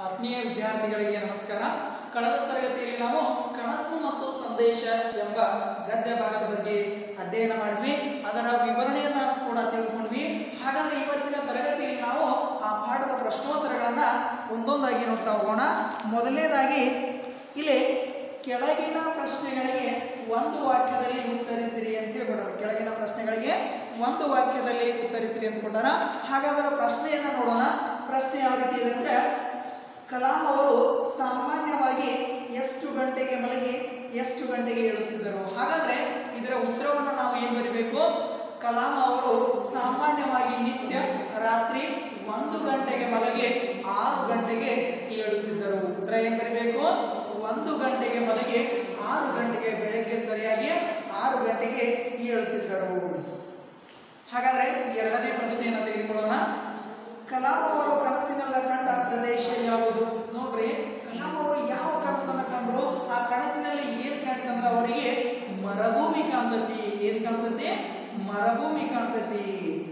ಆತ್ಮೀಯ ವಿದ್ಯಾರ್ಥಿಗಳಿಗೆ ನಮಸ್ಕಾರ ಕಳೆದ ತರಗತಿಯಲ್ಲಿ ನಾವು ಕನಸು ಮತ್ತು ಸಂದೇಶ ಎಂಬ ಗದ್ಯ ಭಾಗದ ಬಗ್ಗೆ ಅಧ್ಯಯನ ಮಾಡಿದ್ವಿ ಅದರ ವಿವರಣೆಯನ್ನ ಕೂಡ ತಿಳ್ಕೊಂಡ್ವಿ ಹಾಗಾದ್ರೆ ಇವತ್ತಿನ ತರಗತಿಯಲ್ಲಿ ನಾವು ಆ ಪಾಠದ ಪ್ರಶ್ನೋತ್ತರಗಳನ್ನ ಒಂದೊಂದಾಗಿ ನೋಡ್ತಾ ಹೋಗೋಣ ಮೊದಲನೇದಾಗಿ ಇಲ್ಲಿ ಕೆಳಗಿನ ಪ್ರಶ್ನೆಗಳಿಗೆ ಒಂದು ವಾಕ್ಯದಲ್ಲಿ ಉತ್ತರಿಸಿರಿ ಅಂತ ಹೇಳ್ಕೊಟ್ಟಾರ ಕೆಳಗಿನ ಪ್ರಶ್ನೆಗಳಿಗೆ ಒಂದು ವಾಕ್ಯದಲ್ಲಿ ಉತ್ತರಿಸಿರಿ ಅಂತ ಕೊಟ್ಟಾರ ಹಾಗಾದ್ರೆ ಪ್ರಶ್ನೆಯನ್ನ ನೋಡೋಣ ಪ್ರಶ್ನೆ ಯಾವ ರೀತಿ ಇದೆ ಅಂದ್ರೆ ಕಲಾಂ ಅವರು ಸಾಮಾನ್ಯವಾಗಿ ಎಷ್ಟು ಗಂಟೆಗೆ ಮಲಗಿ ಎಷ್ಟು ಗಂಟೆಗೆ ಏಳುತ್ತಿದ್ದರು ಹಾಗಾದ್ರೆ ಇದರ ಉತ್ತರವನ್ನು ನಾವು ಏನು ಬರಿಬೇಕು ಕಲಾಂ ಅವರು ಸಾಮಾನ್ಯವಾಗಿ ನಿತ್ಯ ರಾತ್ರಿ ಒಂದು ಗಂಟೆಗೆ ಮಲಗಿ ಆರು ಗಂಟೆಗೆ ಏಳುತ್ತಿದ್ದರು ಉತ್ತರ ಏನು ಬರಿಬೇಕು ಒಂದು ಗಂಟೆಗೆ ಮಲಗಿ ಆರು ಗಂಟೆಗೆ ಬೆಳಗ್ಗೆ ಸರಿಯಾಗಿ ಆರು ಗಂಟೆಗೆ ಏಳುತ್ತಿದ್ದರು ಹಾಗಾದ್ರೆ ಎರಡನೇ ಪ್ರಶ್ನೆಯನ್ನು ತೆಗೆದುಕೊಳ್ಳೋಣ ಕಲಾಂ ಅವರು ಕನಸಿನಲ್ಲ ಕಂಡ ಪ್ರದೇಶ ಯಾವುದು ನೋಡ್ರಿ ಕಲಾಂ ಅವರು ಯಾವ ಕನಸನ್ನ ಕಂಡ್ರು ಆ ಕನಸಿನಲ್ಲಿ ಏನ್ ಕಾಣ್ತಂದ್ರೆ ಅವರಿಗೆ ಮರುಭೂಮಿ ಕಾಣ್ತತಿ ಏನ್ ಕಾಣ್ತತಿ ಮರುಭೂಮಿ ಕಾಣ್ತತಿ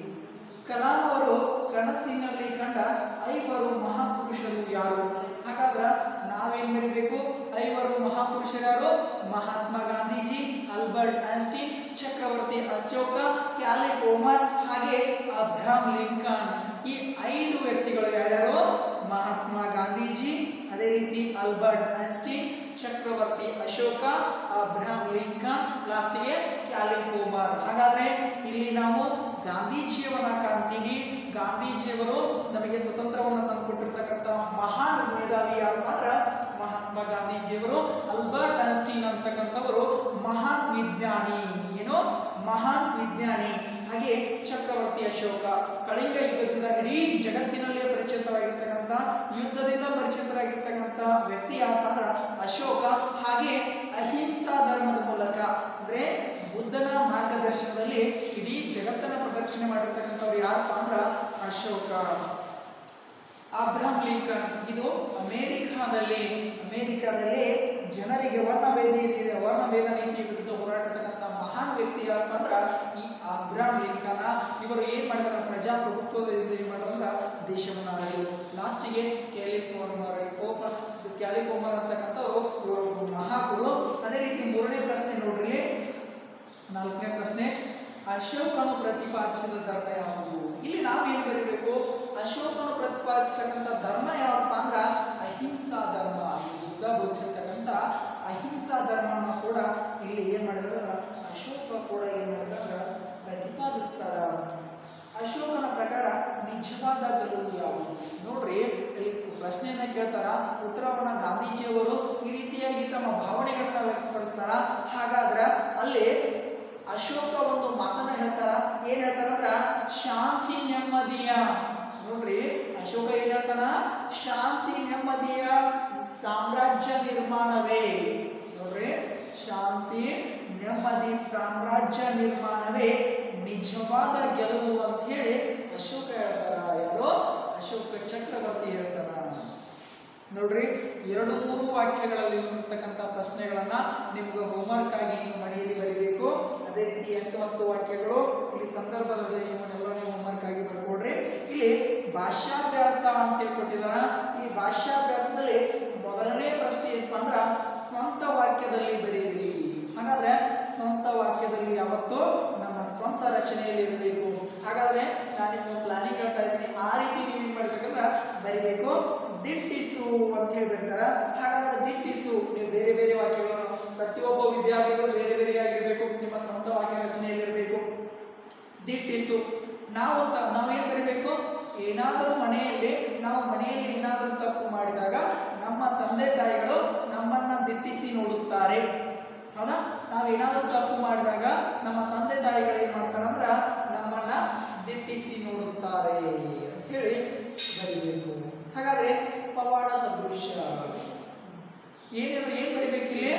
ಕಲಾಂ ಅವರು ಕನಸಿನಲ್ಲಿ ಕಂಡ ಐವರು ಮಹಾಪುರುಷರು ಯಾರು ಹಾಗಾದ್ರೆ ನಾವೇನ್ ಬರೀಬೇಕು ಐವರು ಮಹಾಪುರುಷರು ಯಾರು ಮಹಾತ್ಮ ಗಾಂಧೀಜಿ ಆಲ್ಬರ್ಟ್ ಐನ್ಸ್ಟೀನ್ ಚಕ್ರವರ್ತಿ ಅಶೋಕ ಕ್ಯಾಲಿಕ್ ಓಮರ್ ಹಾಗೆ ಅಬ್ರಹಾಂ ಲಿಂಕನ್ ಈ ಐದು ವ್ಯಕ್ತಿಗಳು ಯಾರ್ಯಾರು ಮಹಾತ್ಮ ಗಾಂಧೀಜಿ ಅದೇ ರೀತಿ ಆಲ್ಬರ್ಟ್ ಐನ್ಸ್ಟೀನ್ ಚಕ್ರವರ್ತಿ ಅಶೋಕ ಅಬ್ರಹಾಂ ಲಿಂಕನ್ ಲಾಸ್ಟಿಗೆ ಕ್ಯಾಲಿಕ್ ಓಮರ್ ಹಾಗಾದ್ರೆ ಇಲ್ಲಿ ನಾವು ಗಾಂಧೀಜಿಯವರನ್ನ ಕಾಣ್ತೀವಿ ಗಾಂಧೀಜಿಯವರು ನಮಗೆ ಸ್ವತಂತ್ರವನ್ನು ತಂದುಕೊಟ್ಟಿರ್ತಕ್ಕಂಥ ಮಹಾನ್ ಮೇಧಾವಿ ಯಾರು ಮಾತ್ರ ಮಹಾತ್ಮ ಗಾಂಧೀಜಿಯವರು ಅಲ್ಬರ್ಟ್ ಐನ್ಸ್ಟೀನ್ ಅಂತಕ್ಕಂಥವರು ಮಹಾನ್ ವಿಜ್ಞಾನಿ ಏನು ಮಹಾನ್ ವಿಜ್ಞಾನಿ ಹಾಗೆ ಚಕ್ರವರ್ತಿ ಅಶೋಕ ಕಳಿಂಗ ಯುದ್ಧದಿಂದ ಇಡೀ ಜಗತ್ತಿನಲ್ಲೇ ಪರಿಚಿತವಾಗಿರ್ತಕ್ಕಂಥ ಯುದ್ಧದಿಂದ ಪರಿಚಿತರಾಗಿರ್ತಕ್ಕಂಥ ವ್ಯಕ್ತಿ ಯಾರಪ್ಪ ಅಂದ್ರೆ ಅಶೋಕ ಹಾಗೆ ಅಹಿಂಸಾ ಧರ್ಮದ ಮೂಲಕ ಅಂದ್ರೆ ಬುದ್ಧನ ಮಾರ್ಗದರ್ಶನದಲ್ಲಿ ಇಡೀ ಜಗತ್ತನ್ನ ಪ್ರದಕ್ಷಿಣೆ ಮಾಡಿರ್ತಕ್ಕಂಥವ್ರು ಯಾರಪ್ಪ ಅಂದ್ರ ಅಶೋಕ ಅಬ್ರಹಾಂ ಲಿಂಕನ್ ಇದು ಅಮೇರಿಕಾದಲ್ಲಿ ಅಮೇರಿಕಾದಲ್ಲಿ ಜನರಿಗೆ ವರ್ಣಭೇದ ವರ್ಣಭೇದ ನೀತಿ ವಿರುದ್ಧ ಹೋರಾಡ್ತಕ್ಕಂಥ ಮಹಾನ್ ವ್ಯಕ್ತಿ ಯಾರಪ್ಪ ಅಂದ್ರ ಈ ಅಬ್ರಹಾಂ ಲಿಂಕನ್ ಇವರು ಏನ್ ಮಾಡಿದಾರ ಪ್ರಜಾಪ್ರಭುತ್ವದಿಂದ ಏನ್ ಮಾಡಿದ್ರ ದೇಶವನ್ನ ಆಳಿದ್ರು ಲಾಸ್ಟಿಗೆ ಕ್ಯಾಲಿಫೋರ್ಮರ್ ಫೋಫರ್ ಕ್ಯಾಲಿಫೋರ್ಮರ್ ಅಂತಕ್ಕಂಥವ್ರು ಇವರು ಒಬ್ಬ ಮಹಾಗುರು ಅದೇ ರೀತಿ ಮೂರನೇ ಪ್ರಶ್ನೆ ನೋಡ್ರಿ ಇಲ್ಲಿ. ನಾಲ್ಕನೇ ಪ್ರಶ್ನೆ ಅಶೋಕನು ಪ್ರತಿಪಾದಿಸಿದ ಧರ್ಮ ಯಾವುದು ಇಲ್ಲಿ ನಾವೇನು ಬರೀಬೇಕು ಅಶೋಕನು ಪ್ರತಿಪಾದಿಸ್ತಕ್ಕಂಥ ಧರ್ಮ ಯಾವಪ್ಪ ಅಂದ್ರ ಅಹಿಂಸಾ ಧರ್ಮ ಬುದ್ಧ ಬೋಧಿಸಿರ್ತಕ್ಕಂಥ ಅಹಿಂಸಾ ಧರ್ಮನ ಕೂಡ ಇಲ್ಲಿ ಏನ್ ಮಾಡಿದ್ರ ಅಶೋಕ ಕೂಡ ಏನ್ ಮಾಡಿದ್ರ ಪ್ರತಿಪಾದಿಸ್ತಾರ ಅಶೋಕನ ಪ್ರಕಾರ ನಿಜವಾದ ಗೆಲುವು ಯಾವುದು ನೋಡ್ರಿ ಇಲ್ಲಿ ಪ್ರಶ್ನೆಯನ್ನ ಕೇಳ್ತಾರ ಉತ್ತರವನ್ನ ಗಾಂಧೀಜಿಯವರು ಈ ರೀತಿಯಾಗಿ ತಮ್ಮ ಭಾವನೆಗಳನ್ನ ವ್ಯಕ್ತಪಡಿಸ್ತಾರ ಹಾಗಾದ್ರೆ ಅಲ್ಲಿ ಅಶೋಕ ಒಂದು ಮಾತನ್ನ ಹೇಳ್ತಾರ ಏನ್ ಹೇಳ್ತಾರಂದ್ರ ಶಾಂತಿ ನೆಮ್ಮದಿಯ ನೋಡ್ರಿ ಅಶೋಕ ಏನ್ ಹೇಳ್ತಾನ ಶಾಂತಿ ನೆಮ್ಮದಿಯ ಸಾಮ್ರಾಜ್ಯ ನಿರ್ಮಾಣವೇ ನೋಡ್ರಿ ಶಾಂತಿ ನೆಮ್ಮದಿ ಸಾಮ್ರಾಜ್ಯ ನಿರ್ಮಾಣವೇ ನಿಜವಾದ ಗೆಲುವು ಅಂತ ಹೇಳಿ ಅಶೋಕ ಹೇಳ್ತಾರ ಯಾರೋ ಅಶೋಕ ಚಕ್ರವರ್ತಿ ಹೇಳ್ತಾರ ನೋಡ್ರಿ ಎರಡು ಮೂರು ವಾಕ್ಯಗಳಲ್ಲಿ ಇರ್ತಕ್ಕಂಥ ಪ್ರಶ್ನೆಗಳನ್ನ ನಿಮ್ಗೆ ಹೋಮ್ವರ್ಕ್ ಆಗಿ ನೀವು ಮನೆಯಲ್ಲಿ ಬರೀಬೇಕು ಅದೇ ರೀತಿ ಎಂಟು ಹತ್ತು ವಾಕ್ಯಗಳು ಇಲ್ಲಿ ಸಂದರ್ಭದಲ್ಲಿ ಇವನ್ನೆಲ್ಲ ನೀವು ಹೋಮ್ವರ್ಕ್ ಆಗಿ ಬರ್ಕೊಡ್ರಿ ಇಲ್ಲಿ ಭಾಷಾಭ್ಯಾಸ ಅಂತ ಹೇಳಿ ಕೊಟ್ಟಿದಾರ ಈ ಭಾಷಾಭ್ಯಾಸದಲ್ಲಿ ಮೊದಲನೇ ಪ್ರಶ್ನೆ ಏನಪ್ಪ ಅಂದ್ರ ಸ್ವಂತ ವಾಕ್ಯದಲ್ಲಿ ಬರೆಯಿರಿ ಹಾಗಾದ್ರೆ ಸ್ವಂತ ವಾಕ್ಯದಲ್ಲಿ ಯಾವತ್ತು ನಮ್ಮ ಸ್ವಂತ ರಚನೆಯಲ್ಲಿ ಇರಬೇಕು ಹಾಗಾದ್ರೆ ನಾನು ನಿಮ್ಮ ಪ್ಲಾನಿಂಗ್ ಹೇಳ್ತಾ ಇದ್ದೀನಿ ಆ ರೀತಿ ನೀವು ಏನ್ ಮಾಡ್ಬೇಕಂದ್ರ ಬರಿಬೇಕು ದಿಟ್ಟಿಸು ಅಂತ ಹೇಳಿ ಬರ್ತಾರ ಹಾಗಾದ್ರೆ ದಿಟ್ಟಿಸು ನೀವು ಬೇರೆ ಬೇರೆ ವಾಕ್ಯಗಳನ್ನು ಪ್ರತಿಯೊಬ್ಬ ವಿದ್ಯಾರ್ಥಿಗಳು ಬೇರೆ ಬೇರೆ ಆಗಿರ್ಬೇಕು ನಿಮ್ಮ ಸ್ವಂತ ವಾಕ್ಯ ರಚನೆಯಲ್ಲಿ ಇರಬೇಕು ದಿಟ್ಟಿಸು ನಾವು ತ- ನಾವೇನ್ ಬರಿಬೇಕು ಏನಾದರೂ ಮನೆಯಲ್ಲಿ ನಾವು ಮನೆಯಲ್ಲಿ ಏನಾದರೂ ತಪ್ಪು ಮಾಡಿದಾಗ ನಮ್ಮ ತಂದೆ ತಾಯಿಗಳು ನಮ್ಮನ್ನ ದಿಟ್ಟಿಸಿ ನೋಡುತ್ತಾರೆ ಹೌದಾ ನಾವೇನಾದರೂ ತಪ್ಪು ಮಾಡಿದಾಗ ನಮ್ಮ ತಂದೆ ತಾಯಿಗಳು ಏನ್ ಮಾಡ್ತಾರಂದ್ರ ನಮ್ಮನ್ನ ದಿಟ್ಟಿಸಿ ನೋಡುತ್ತಾರೆ ಅಂತ ಹೇಳಿ ಬರಿಬೇಕು ಹಾಗಾದ್ರೆ ಪವಾಡ ಸದೃಶ ಏನೇನು ಏನ್ ಬರಿಬೇಕಿಲ್ಲಿ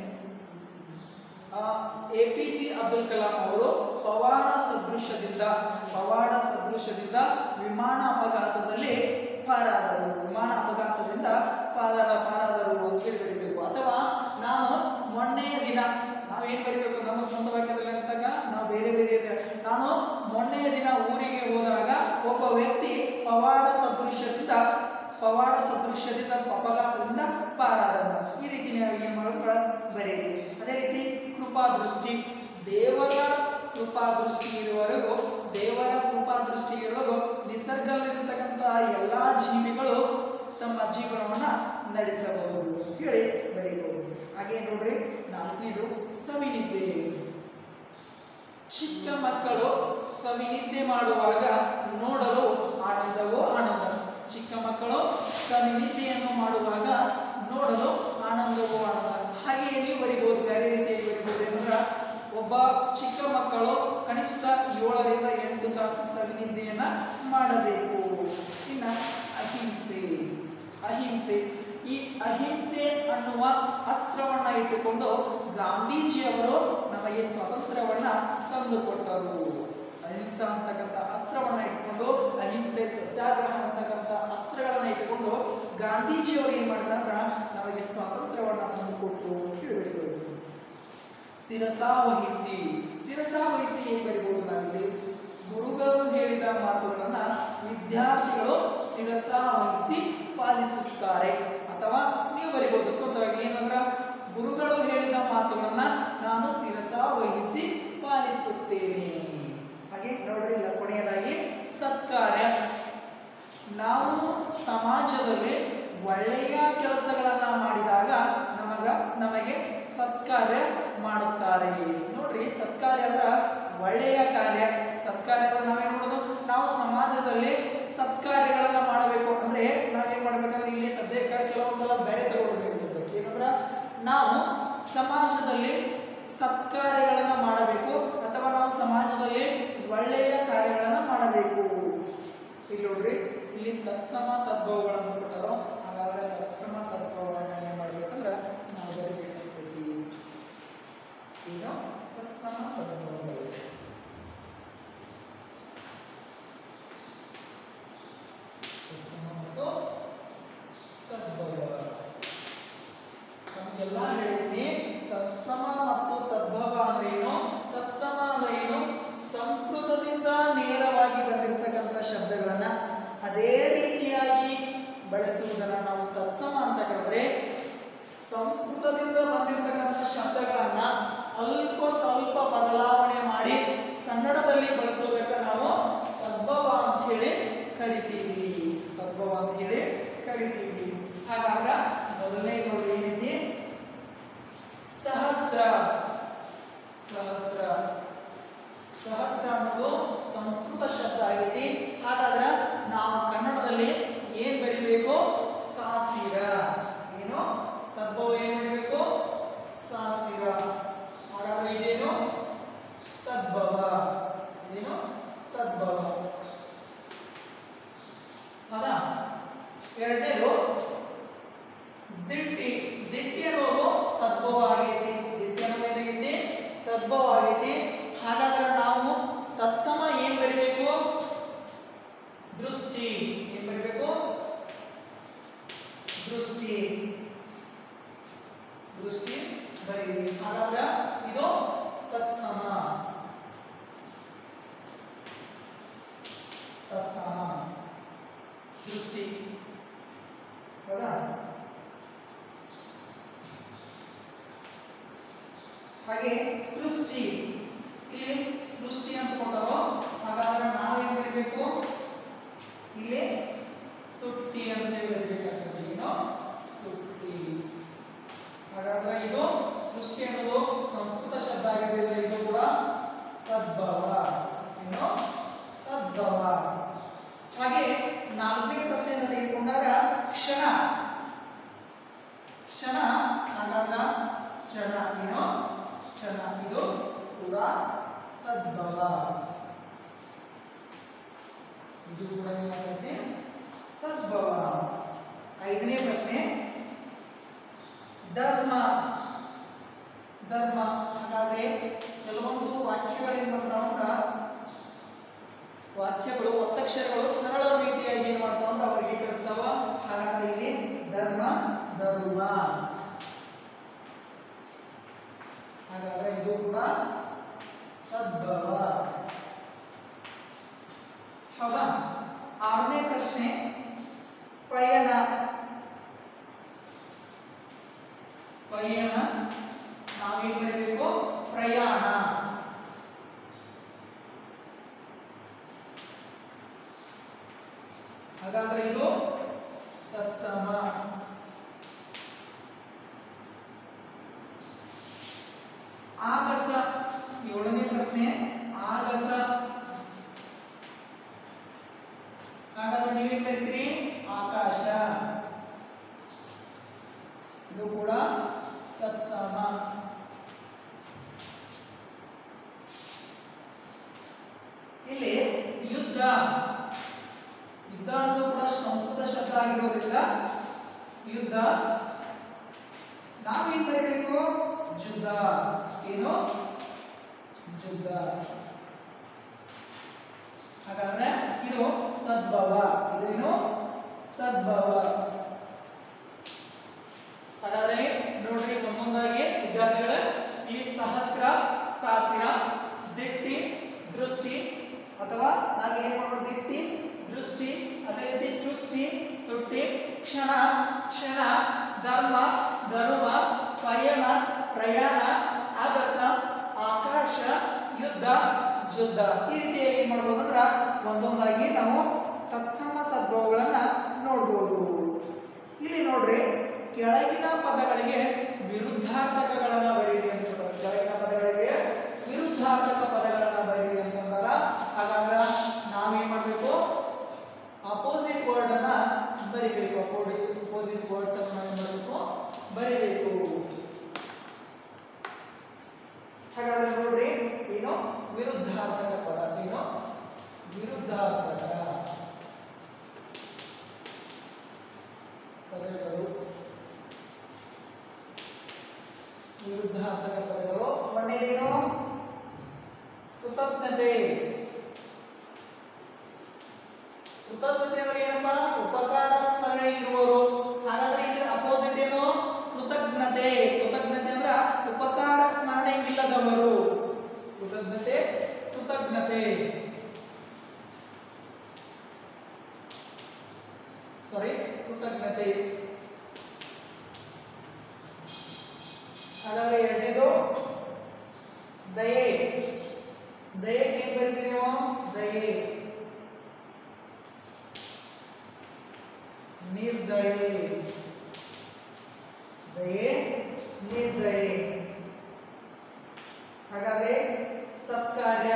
A P J Abdul Kalam ಅವರು ಪವಾಡ ಸದೃಶದಿಂದ ಪವಾಡ ಸದೃಶದಿಂದ ವಿಮಾನ ಅಪಘಾತದಲ್ಲಿ ಪಾರಾದರು ವಿಮಾನ ಅಪಘಾತದಿಂದ ಪಾರಾದ ಪಾರಾದರು ಅಂತ ಹೇಳಿ ಬರಿಬೇಕು ಅಥವಾ ನಾನು ಮೊನ್ನೆಯ ದಿನ ನಾವೇನ್ ಬರಿಬೇಕು ನಮ್ಮ ಸ್ವಂತ ವಾಕ್ಯದಲ್ಲಿ ಅಂತಾಗ ನಾವು ಬೇರೆ ಬೇರೆ ಇದೆ ನಾನು ಮೊನ್ನೆಯ ದಿನ ಊರಿಗೆ ಹೋದಾಗ ಒಬ್ಬ ವ್ಯಕ್ತಿ ಪವಾಡ ಸದೃಶದಿಂದ ಪವಾಡ ಸದೃಶ್ಯದಿಂದ ಅಪಘಾತದಿಂದ ಪಾರಾದನು ಈ ರೀತಿ ನೀವು ಏನು ಮಾಡೋಣ ಬರೆಯಿರಿ ಅದೇ ರೀತಿ ಕೃಪಾ ದೃಷ್ಟಿ ದೇವರ ಕೃಪಾ ದೃಷ್ಟಿ ಇರುವವರೆಗೂ ದೇವರ ಕೃಪಾ ದೃಷ್ಟಿ ಇರುವವರೆಗೂ ನಿಸರ್ಗದಲ್ಲಿರತಕ್ಕಂಥ ಎಲ್ಲ ಜೀವಿಗಳು ತಮ್ಮ ಜೀವನವನ್ನ ನಡೆಸಬಹುದು ಅಂತ ಹೇಳಿ ಬರೀಬಹುದು ಹಾಗೆ ನೋಡ್ರಿ ನಾಲ್ಕನೇದು ಸವಿನಿದ್ದೆ ಚಿಕ್ಕ ಮಕ್ಕಳು ಸವಿನಿದ್ದೆ ಮಾಡುವಾಗ ನೋಡಲು ಆನಂದವೋ ಆನಂದ ಚಿಕ್ಕ ಮಕ್ಕಳು ಸವಿನಿದ್ದೆಯನ್ನು ಮಾಡುವಾಗ ನೋಡಲು ಆನಂದವೋ ಆನಂದ ಹಾಗೆಯೇ ನೀವು ಬರಿಬಹುದು ಬೇರೆ ರೀತಿಯಾಗಿ ಬರಿಬಹುದು ಏನಂದ್ರೆ ಒಬ್ಬ ಚಿಕ್ಕ ಮಕ್ಕಳು ಕನಿಷ್ಠ ಏಳರಿಂದ ಎಂಟು ತಾಸು ಸವಿನಿದ್ದೆಯನ್ನ ಮಾಡಬೇಕು ಇನ್ನ ಅಹಿಂಸೆ ಅಹಿಂಸೆ ಈ ಅಹಿಂಸೆ ಅನ್ನುವ ಅಸ್ತ್ರವನ್ನ ಇಟ್ಟುಕೊಂಡು ಗಾಂಧೀಜಿಯವರು ನಮಗೆ ಸ್ವಾತಂತ್ರ್ಯವನ್ನ ತಂದುಕೊಟ್ಟರು ಅಹಿಂಸಾ ಅಂತಕ್ಕಂಥ ಅಸ್ತ್ರವನ್ನ ಇಟ್ಕೊಂಡು ಅಹಿಂಸೆ ಸತ್ಯಾಗ್ರಹ ಅಂತಕ್ಕಂಥ ಅಸ್ತ್ರಗಳನ್ನ ಇಟ್ಟುಕೊಂಡು ಗಾಂಧೀಜಿಯವರು ಏನ್ ಮಾಡಿದ್ರ ಅಂದ್ರ ನಮಗೆ ಸ್ವಾತಂತ್ರ್ಯವನ್ನ ತಂದುಕೊಟ್ಟು ತಿಳಿಬೇಕು ಶಿರಸಾ ವಹಿಸಿ ಶಿರಸಾ ವಹಿಸಿ ಏನ್ ಬರಿಬಹುದು ನಾವಿಲ್ಲಿ ಗುರುಗಳು ಹೇಳಿದ ಮಾತುಗಳನ್ನ ವಿದ್ಯಾರ್ಥಿಗಳು ಶಿರಸಾ ವಹಿಸಿ ಪಾಲಿಸುತ್ತಾರೆ ಅಥವಾ ನೀವು ಬರಿಬಹುದು ಸ್ವಂತವಾಗಿ ಏನಂದ್ರ ಗುರುಗಳು ಹೇಳಿದ ಮಾತುಗಳನ್ನ ನಾನು ಶಿರಸಾ ವಹಿಸಿ ಪಾಲಿಸುತ್ತೇನೆ ಹಾಗೆ ನೋಡ್ರಿ ಇಲ್ಲ ಕೊನೆಯದಾಗಿ ಸತ್ಕಾರ್ಯ ನಾವು ಸಮಾಜದಲ್ಲಿ ಒಳ್ಳೆಯ ಕೆಲಸಗಳನ್ನ ಮಾಡಿದಾಗ ನಮಗ ನಮಗೆ ಸತ್ಕಾರ್ಯ ಮಾಡುತ್ತಾರೆ ನೋಡ್ರಿ ಸತ್ಕಾರ್ಯ ಅಂದ್ರ ಒಳ್ಳೆಯ ಕಾರ್ಯ ಸತ್ಕಾರ್ಯ ಅಂದ್ರೆ ನಾವೇನ್ ಮಾಡೋದು ನಾವು ಸಮಾಜದಲ್ಲಿ ಸತ್ಕಾರ್ಯಗಳನ್ನ ಮಾಡಬೇಕು ಅಂದ್ರೆ ನಾವೇನ್ ಮಾಡ್ಬೇಕಂದ್ರೆ ಇಲ್ಲಿ ಸದ್ಯಕ್ಕೆ ಕೆಲವೊಂದ್ಸಲ ಬೇರೆ ತಗೊಳ್ಬೇಕು ಸದ್ಯಕ್ಕೆ ಏನಂದ್ರ ನಾವು ಸಮಾಜದಲ್ಲಿ ಸತ್ಕಾರ್ಯಗಳನ್ನ ಮಾಡಬೇಕು ಅಥವಾ ನಾವು ಸಮಾಜದಲ್ಲಿ ಒಳ್ಳೆಯ ಕಾರ್ಯಗಳನ್ನ ಮಾಡಬೇಕು ಇಲ್ಲಿ ನೋಡ್ರಿ ಇಲ್ಲಿ ತತ್ಸಮ ತದ್ಭವಗಳಂತ ಕೊಟ್ಟರು ಹಾಗಾದ್ರೆ ತತ್ಸಮ ತದ್ಭವಗಳನ್ನ ಏನ್ ಮಾಡ್ಬೇಕಂದ್ರ ನಾವು ಬರೀಬೇಕಾಗ್ತೈತಿ ಏನು ತತ್ಸಮ ತದ್ಭವಗಳು ತತ್ಸಮ ಮತ್ತು ತದ್ಭವ ನಮಗೆಲ್ಲ ಹೇಳಿದ್ನಿ ತತ್ಸಮ ಮತ್ತು ತದ್ಭವ ಅಂದ್ರೆ ಏನು ತತ್ಸಮ ಅಂದ್ರೆ ಏನು ಸಂಸ್ಕೃತದಿಂದ ನೇರವಾಗಿ ಬಂದಿರತಕ್ಕಂಥ ಶಬ್ದಗಳನ್ನ ಅದೇ ರೀತಿಯಾಗಿ ಬಳಸುವುದನ್ನ ನಾವು ತತ್ಸಮ ಅಂತ ಕರೆದ್ರೆ ಸಂಸ್ಕೃತದಿಂದ ಬಂದಿರತಕ್ಕಂಥ ಶಬ್ದಗಳನ್ನ ಅಲ್ಪ ಸ್ವಲ್ಪ ಬದಲಾವಣೆ ಮಾಡಿ ಕನ್ನಡದಲ್ಲಿ ಬಳಸೋದಕ್ಕೆ ನಾವು ತದ್ಭವ ಅಂತ ಹೇಳಿ ಕರಿತೀವಿ ತದ್ಭವ ಅಂತ ಹೇಳಿ ಕರಿತೀವಿ ಹಾಗಾದ್ರೆ ಮೊದಲನೇ ನೋಡಿ ಏನಿದೆ ಸಹಸ್ರ ಸಹಸ್ರ ಸಹಸ್ರ ಅನ್ನೋದು ಸಂಸ್ಕೃತ ಶಬ್ದ ಆಗೈತಿ ಹಾಗಾದ್ರೆ ನಾವು ಕನ್ನಡದಲ್ಲಿ ಏನ್ ಬರಿಬೇಕು ಸಾಸಿರ ಏನು ತದ್ಭವ ಏನ್ ಬರಿಬೇಕು ಸಾಸಿರ ಹಾಗಾದ್ರೆ ಇದೇನು ತದ್ಭವ ಇದೇನು ತದ್ಭವ ಹೌದಾ ಎರಡನೇದು ದಿಟ್ಟಿ ದಿಟ್ಟಿ ಅನ್ನೋದು ತದ್ಭವ ಆಗೈತಿ ದಿಟ್ಟಿ ಅನ್ನೋದು ಏನಾಗೈತಿ ತದ್ಭವ ಆಗೈತಿ ಹಾಗಾದ್ರೆ ನಾವು ತತ್ಸಮ ಏನ್ ಬರಿಬೇಕು ದೃಷ್ಟಿ ಏನ್ ಬರಿಬೇಕು ದೃಷ್ಟಿ ದೃಷ್ಟಿ ಬರೀರಿ ಹಾಗಾದ್ರೆ ಇದು ತತ್ಸಮ ತತ್ಸಮ ದೃಷ್ಟಿ ಹೌದಾ ಹಾಗೆ ಸೃಷ್ಟಿ ಇಲ್ಲಿ ಸೃಷ್ಟಿ ಅಂತ ಕೊಟ್ಟರು ಹಾಗಾದ್ರೆ ನಾವೇನ್ ಬರಿಬೇಕು ಇಲ್ಲಿ ಸುಟ್ಟಿ ಅಂತ ಬರಿಬೇಕಾಗ್ತದೆ ಏನು ಸುಟ್ಟಿ ಹಾಗಾದ್ರೆ ಇದು ಸೃಷ್ಟಿ ಅನ್ನೋದು ಸಂಸ್ಕೃತ ಶಬ್ದ ಆಗಿರೋದ್ರಿಂದ ಇದು ಕೂಡ ತದ್ಭವ ಏನು ತದ್ಭವ ಹಾಗೆ ನಾಲ್ಕನೇ ಪ್ರಶ್ನೆಯನ್ನು ತೆಗೆದುಕೊಂಡಾಗ ಕ್ಷಣ ಕ್ಷಣ ಹಾಗಾದ್ರೆ ಕ್ಷಣ ಏನು ಕ್ಷಣ ಇದು ಕೂಡ ತದ್ಭವ ಇದು ಕೂಡ ಏನಾಗೈತಿ ತದ್ಭವ ಐದನೇ ಪ್ರಶ್ನೆ ಧರ್ಮ ಧರ್ಮ ಹಾಗಾದ್ರೆ ಕೆಲವೊಂದು ವಾಕ್ಯಗಳೇನ್ ಬರ್ತಾವಂದ್ರ ವಾಕ್ಯಗಳು ಒತ್ತಕ್ಷರಗಳು ಸರಳ ರೀತಿಯಾಗಿ ಏನ್ ಮಾಡ್ತಾವ ಅಂದ್ರೆ ಅವರಿಗೆ ಕಳಿಸ್ತಾವ ಹಾಗಾದ್ರೆ ಇಲ್ಲಿ ಧರ್ಮ ಧರ್ಮ ಹಾಗಾದ್ರೆ ಇದು ಕೂಡ ತದ್ಭವ ಹೌದಾ ಆರನೇ ಪ್ರಶ್ನೆ ಪಯಣ ತತ್ಸಮ ಆಗಸ ಏಳನೇ ಪ್ರಶ್ನೆ ಆಗಸ ಹಾಗಾದ್ರೆ ನೀವೇನ್ ಕರಿತೀರಿ ಆಕಾಶ ಇದು ಕೂಡ ತತ್ಸಮ ಇಲ್ಲಿ ಯುದ್ಧ ಯುದ್ಧ ಅನ್ನೋದು ಕೂಡ ಸಂಸ್ಕೃತ ಶಬ್ದ ಆಗಿರೋದ್ರಿಂದ ಯುದ್ಧ ನಾವೇನ್ ಬರೀಬೇಕು ಯುದ್ಧ ಏನು ಯುದ್ಧ ಹಾಗಾದ್ರೆ ಇದು ತದ್ಭವ ಇದೇನು ತದ್ಭವ ಹಾಗಾದ್ರೆ ನೋಡ್ರಿ ಒಂದೊಂದಾಗಿ ವಿದ್ಯಾರ್ಥಿಗಳ ಇಲ್ಲಿ ಸಹಸ್ರ ಸಾಸಿರ ದಿಟ್ಟಿ ದೃಷ್ಟಿ ಅಥವಾ ನಾವಿಲ್ಲಿ ಏನ್ ಮಾಡೋದು ದಿಟ್ಟಿ ದೃಷ್ಟಿ ಅದೇ ರೀತಿ ಸೃಷ್ಟಿ ಸುಟ್ಟಿ ಕ್ಷಣ ಕ್ಷಣ ಧರ್ಮ ಧರ್ಮ ಪಯಣ ಪ್ರಯಾಣ ಆಗಸ ಆಕಾಶ ಯುದ್ಧ ಜುದ್ಧ ಈ ರೀತಿಯಾಗಿ ಏನ್ ಮಾಡ್ಬೋದು ಅಂದ್ರ ಒಂದೊಂದಾಗಿ ನಾವು ತತ್ಸಮ ತದ್ಭವಗಳನ್ನ ನೋಡ್ಬೋದು ಇಲ್ಲಿ ನೋಡ್ರಿ ಕೆಳಗಿನ ಪದಗಳಿಗೆ ವಿರುದ್ಧಾರ್ಥಕಗಳನ್ನ ಬರೀರಿ ಅಂತ ಹೇಳ್ತಾರೆ. ಕೆಳಗಿನ ಪದಗಳಿಗೆ ವಿರುದ್ಧಾರ್ಥಕ ಪದಗಳನ್ನ ಬರೀರಿ ಅಂತಂದಾರ ಹಾಗಾದ್ರೆ ನಾವೇನ್ ಮಾಡ್ಬೇಕು ಅಪೋಸಿಟ್ ವರ್ಡ್ ಅನ್ನ ಬರಿಬೇಕು ಅಪೋಸಿಟ್ ವರ್ಡ್ಸ್ ಅನ್ನ ನಾವೇನ್ ಮಾಡಬೇಕು ಬರಿಬೇಕು ಹಾಗಾದ್ರೆ ನೋಡ್ರಿ ಏನು ವಿರುದ್ಧಾರ್ಥಕ ಪದ ಏನು ವಿರುದ್ಧಾರ್ಥಕ ಪದಗಳು ವಿರುದ್ಧಾರ್ಥಕ ಪದಗಳು ಒಂದೇನೇನು ಕೃತಜ್ಞತೆ ಕೃತಜ್ಞತೆ ಅಂದ್ರೆ ಏನಪ್ಪಾ ಉಪಕಾರ ಸ್ಮರಣೆ ಇರುವವರು ಹಾಗಾದ್ರೆ ಇದ್ರ ಅಪೋಸಿಟ್ ಏನು ಕೃತಜ್ಞತೆ ಕೃತಜ್ಞತೆ ಅಂದ್ರ ಉಪಕಾರ ಸ್ಮರಣೆ ಇಲ್ಲದವರು ಕೃತಜ್ಞತೆ ಕೃತಜ್ಞತೆ ಸಾರಿ ಕೃತಜ್ಞತೆ ಹಾಗಾದ್ರೆ ಎರಡನೇದು ದಯೆ ದಯೆ ಏನ್ ಬರೀತೀರಿ ನೀವು ದಯೆ ನಿರ್ದಯೆ ದಯೆ ನಿರ್ದಯೆ ಹಾಗಾದ್ರೆ ಸತ್ಕಾರ್ಯ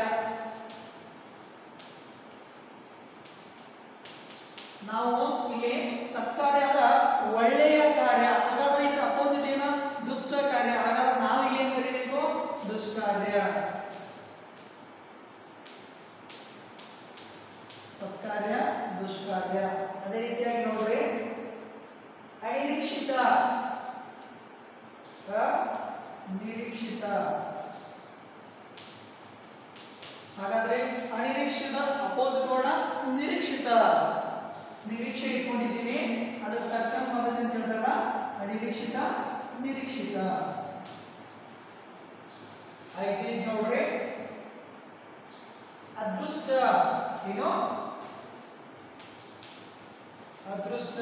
ನಾವು ಇಲ್ಲಿ ಸತ್ಕಾರ್ಯ ಅಂದ್ರ ಒಳ್ಳೆಯ ಕಾರ್ಯ ಹಾಗಾದ್ರೆ ಇದ್ರ ಅಪೋಸಿಟ್ ಏನು ದುಷ್ಟ ಕಾರ್ಯ ಹಾಗಾದ್ರೆ ನಾವು ಇಲ್ಲಿ ಏನ್ ಬರೀಬೇಕು ದುಷ್ಕಾರ್ಯ ಸತ್ಕಾರ್ಯ ದುಷ್ಕಾರ್ಯ ಅದೇ ರೀತಿಯಾಗಿ ನೋಡ್ರಿ ಅನಿರೀಕ್ಷಿತ ಅ, ನಿರೀಕ್ಷಿತ ಹಾಗಾದ್ರೆ ಅನಿರೀಕ್ಷಿತ ಅಪೋಸಿಟ್ ವರ್ಡ್ ನಿರೀಕ್ಷಿತ ನಿರೀಕ್ಷೆ ಇಟ್ಕೊಂಡಿದ್ದೀವಿ ಅದಕ್ಕೆ ತಕ್ಕಂತ ಮೊದಲನೇ ಅಂತ ಹೇಳ್ತಾರ ಅನಿರೀಕ್ಷಿತ ನಿರೀಕ್ಷಿತ ಐದನೇದು ನೋಡ್ರಿ ಅದೃಷ್ಟ ಏನು ಅದೃಷ್ಟ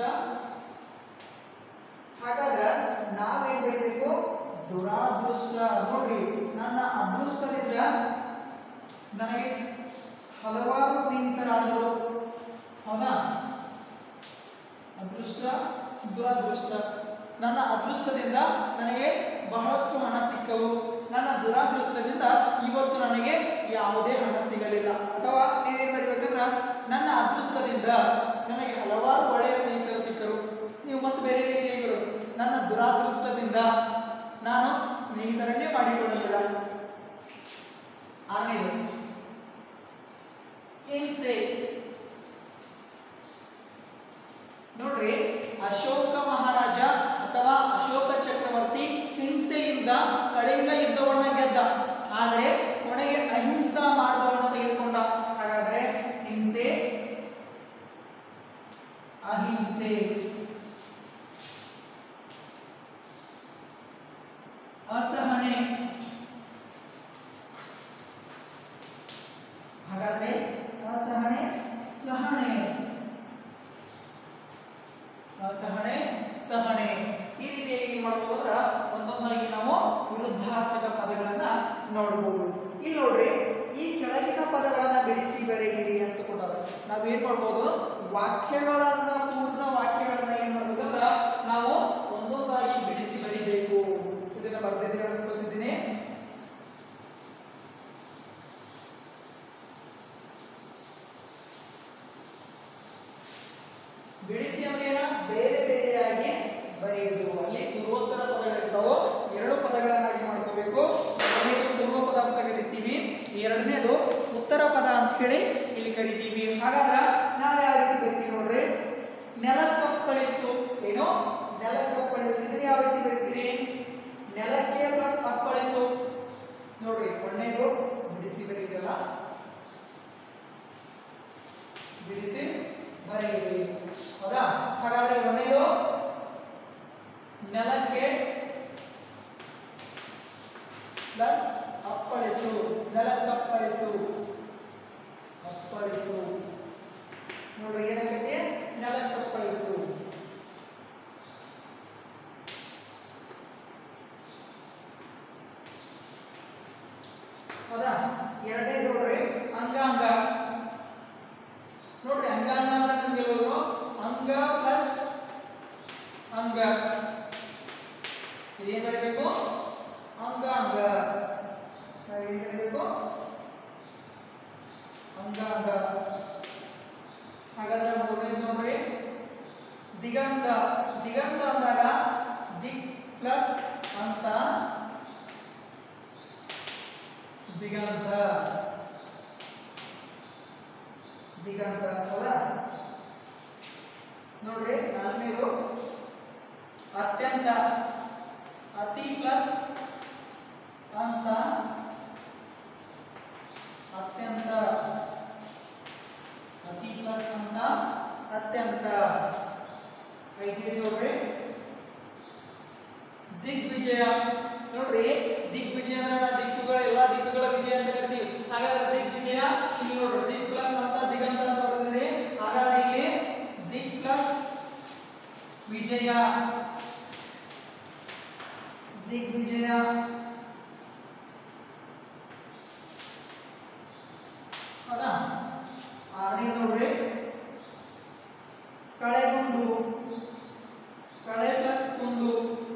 ಹಾಗಾದ್ರೆ ನಾವೇನ್ ಬರಬೇಕು ದುರಾದೃಷ್ಟ ನೋಡ್ರಿ ನನ್ನ ಅದೃಷ್ಟದಿಂದ ನನಗೆ ಹಲವಾರು ಸ್ನೇಹಿತರಾದರು ಹೌದಾ ಅದೃಷ್ಟ ದುರಾದೃಷ್ಟ ನನ್ನ ಅದೃಷ್ಟದಿಂದ ನನಗೆ ಬಹಳಷ್ಟು ಹಣ ಸಿಕ್ಕವು ನನ್ನ ದುರಾದೃಷ್ಟದಿಂದ ಇವತ್ತು ನನಗೆ ಯಾವುದೇ ಹಣ ಸಿಗಲಿಲ್ಲ ಅಥವಾ ನೀವೇನ್ ಬರಿಬೇಕಂದ್ರ ನನ್ನ ಅದೃಷ್ಟದಿಂದ ನನಗೆ ಹಲವಾರು ಒಳ್ಳೆಯ ಸ್ನೇಹಿತರು ಸಿಕ್ಕರು ನೀವು ಮತ್ತೆ ಬೇರೆ ರೀತಿಯಾಗಿ ಬರೋದು ನನ್ನ ದುರಾದೃಷ್ಟದಿಂದ ನಾನು ಸ್ನೇಹಿತರನ್ನೇ ಮಾಡಿಕೊಳ್ಳಲಿಲ್ಲ ಆಮೇಲೆ ಹಿಂಸೆ ನೋಡ್ರಿ ಅಶೋಕ ಮಹಾರಾಜ ಅಥವಾ ಅಶೋಕ ಚಕ್ರವರ್ತಿ ಹಿಂಸೆಯಿಂದ ಕಳಿಂಗ ಯುದ್ಧವನ್ನ ಗೆದ್ದ ಆದರೆ ಕೊನೆಗೆ ಅಹಿಂಸಾ ಮಾರ್ಗವನ್ನು ತೆಗೆದುಕೊಂಡ ಹಾಗಾದ್ರೆ ಹಿಂಸೆ ಅಹಿಂಸೆ ಅಸಹನೆ ಹಾಗಾದ್ರೆ ಅಸಹನೆ ಸಹನೆ ಅಸಹನೆ ಸಹನೆ ಈ ರೀತಿಯಾಗಿ ಏನ್ ಮಾಡ್ಬೋದು ಅಂದ್ರ ಒಂದೊಂದಾಗಿ ನಾವು ವಿರುದ್ಧಾತ್ಮಕ ಪದಗಳನ್ನ ನೋಡ್ಬೋದು ಇಲ್ಲಿ ನೋಡ್ರಿ ಈ ಕೆಳಗಿನ ಪದಗಳನ್ನ ಬಿಡಿಸಿ ಬರೆಯಿರಿ ಅಂತ ಕೊಟ್ಟಾರ ನಾವೇನ್ ಮಾಡ್ಬೋದು ವಾಕ್ಯಗಳನ್ನ ಪೂರ್ಣ ವಾಕ್ಯಗಳನ್ನ ಏನ್ ಮಾಡ್ಬೇಕು ನೆಲಕ್ಕೆ ಪ್ಲಸ್ ಅಪ್ಪಳಿಸು ನೆಲಕ್ಕಪ್ಪಳಿಸು ಅಪ್ಪಳಿಸು ನೋಡು ಏನಾಗೈತಿ ನೆಲಕ್ಕಪ್ಪಳಿಸು ಹೌದಾ ಎರಡನೇ ನೋಡ್ರಿ ಅಂಗಾಂಗ ನೋಡ್ರಿ ಅಂಗಾಂಗ ಅಂದ್ರೆ ನಮ್ಗೆ ಎಲ್ಲರೂ ಅಂಗ ಪ್ಲಸ್ ಅಂಗ ಇದೇನ್ ಬರಬೇಕು ಅಂಗಾಂಗ ನಾವೇನ್ ಬರಬೇಕು ಅಂಗಾಂಗ ಹಾಗಾದ್ರೆ ಮೂರನೇದು ನೋಡ್ರಿ ದಿಗಂತ ದಿಗಂತ ಅಂದಾಗ ದಿಕ್ ಪ್ಲಸ್ ಅಂತ ದಿಗಂತ ದಿಗಂತ ಹೌದಾ ನೋಡ್ರಿ ನಾಲ್ಕನೇದು ಅತ್ಯಂತ ಅತಿ ಪ್ಲಸ್ ಅಂತ ಅತ್ಯಂತ ಅತಿ ಪ್ಲಸ್ ಅಂತ ಅತ್ಯಂತ ಐದನೇದು ನೋಡ್ರಿ ದಿಗ್ವಿಜಯ ನೋಡ್ರಿ ದಿಗ್ವಿಜಯ ಅಂದ್ರೆ ನಾವು ದಿಕ್ಕುಗಳ ಎಲ್ಲಾ ದಿಕ್ಕುಗಳ ವಿಜಯ ಅಂತ ಕರಿತೀವಿ ಹಾಗಾದ್ರೆ ದಿಗ್ವಿಜಯ ಇಲ್ಲಿ ನೋಡ್ರಿ ದಿಕ್ ಪ್ಲಸ್ ಅಂತ ದಿಗಂತ ಅಂತ ಬರೆದಿದೆ ಹಾಗಾದ್ರೆ ಇಲ್ಲಿ ದಿಕ್ ಪ್ಲಸ್ ವಿಜಯ ದಿಗ್ವಿಜಯ ಹೌದಾ ಆರನೇ ನೋಡ್ರಿ ಕಳೆಗುಂದು ಕಳೆ ಪ್ಲಸ್ ಕುಂದು